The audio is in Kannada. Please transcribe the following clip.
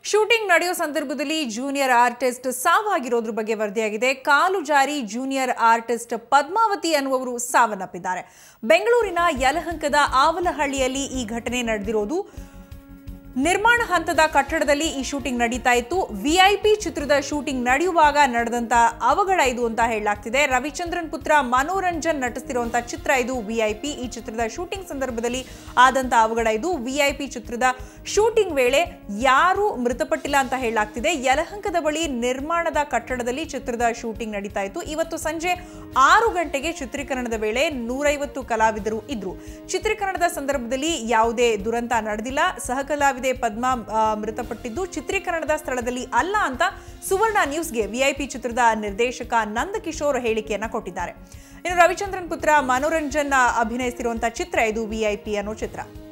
ಶೂಟಿಂಗ್ ನಡೆಯೋ ಸಂದರ್ಭದಲ್ಲಿ ಜೂನಿಯರ್ ಆರ್ಟಿಸ್ಟ್ ಸಾವಾಗಿರೋದ್ರ ಬಗ್ಗೆ ವರದಿಯಾಗಿದೆ ಕಾಲು ಜಾರಿ ಜೂನಿಯರ್ ಆರ್ಟಿಸ್ಟ್ ಪದ್ಮಾವತಿ ಅನ್ನುವರು ಸಾವನ್ನಪ್ಪಿದ್ದಾರೆ ಬೆಂಗಳೂರಿನ ಯಲಹಂಕದ ಆವಲಹಳ್ಳಿಯಲ್ಲಿ ಈ ಘಟನೆ ನಡೆದಿರೋದು ನಿರ್ಮಾಣ ಹಂತದ ಕಟ್ಟಡದಲ್ಲಿ ಈ ಶೂಟಿಂಗ್ ನಡೀತಾ ಇತ್ತು ವಿಐಪಿ ಚಿತ್ರದ ಶೂಟಿಂಗ್ ನಡೆಯುವಾಗ ನಡೆದಂತ ಅವಘಡ ಇದು ಅಂತ ಹೇಳಲಾಗ್ತಿದೆ ರವಿಚಂದ್ರನ್ ಪುತ್ರ ಮನೋರಂಜನ್ ನಟಿಸ್ತಿರುವಂತಹ ಚಿತ್ರ ಇದು ವಿಐಪಿ ಈ ಚಿತ್ರದ ಶೂಟಿಂಗ್ ಸಂದರ್ಭದಲ್ಲಿ ಆದಂತ ಅವಘಡ ಇದು ವಿಐಪಿ ಚಿತ್ರದ ಶೂಟಿಂಗ್ ವೇಳೆ ಯಾರು ಮೃತಪಟ್ಟಿಲ್ಲ ಅಂತ ಹೇಳಲಾಗ್ತಿದೆ ಯಲಹಂಕದ ಬಳಿ ನಿರ್ಮಾಣದ ಕಟ್ಟಡದಲ್ಲಿ ಚಿತ್ರದ ಶೂಟಿಂಗ್ ನಡೀತಾ ಇತ್ತು ಇವತ್ತು ಸಂಜೆ ಆರು ಗಂಟೆಗೆ ಚಿತ್ರೀಕರಣದ ವೇಳೆ ನೂರೈವತ್ತು ಕಲಾವಿದರು ಇದ್ರು ಚಿತ್ರೀಕರಣದ ಸಂದರ್ಭದಲ್ಲಿ ಯಾವುದೇ ದುರಂತ ನಡೆದಿಲ್ಲ ಸಹಕಲಾವಿದೆ ಪದ್ಮಾ ಆ, ಮೃತಪಟ್ಟಿದ್ದು ಚಿತ್ರೀಕರಣದ ಸ್ಥಳದಲ್ಲಿ ಅಲ್ಲ ಅಂತ ಸುವರ್ಣ ನ್ಯೂಸ್ಗೆ ವಿಐಪಿ ಚಿತ್ರದ ನಿರ್ದೇಶಕ ನಂದಕಿಶೋರ್ ಹೇಳಿಕೆಯನ್ನ ಕೊಟ್ಟಿದ್ದಾರೆ ಇನ್ನು ರವಿಚಂದ್ರನ್ ಪುತ್ರ ಮನೋರಂಜನ್ ಅಭಿನಯಿಸಿರುವಂತಹ ಚಿತ್ರ ಇದು ವಿಐಪಿ ಅನ್ನೋ ಚಿತ್ರ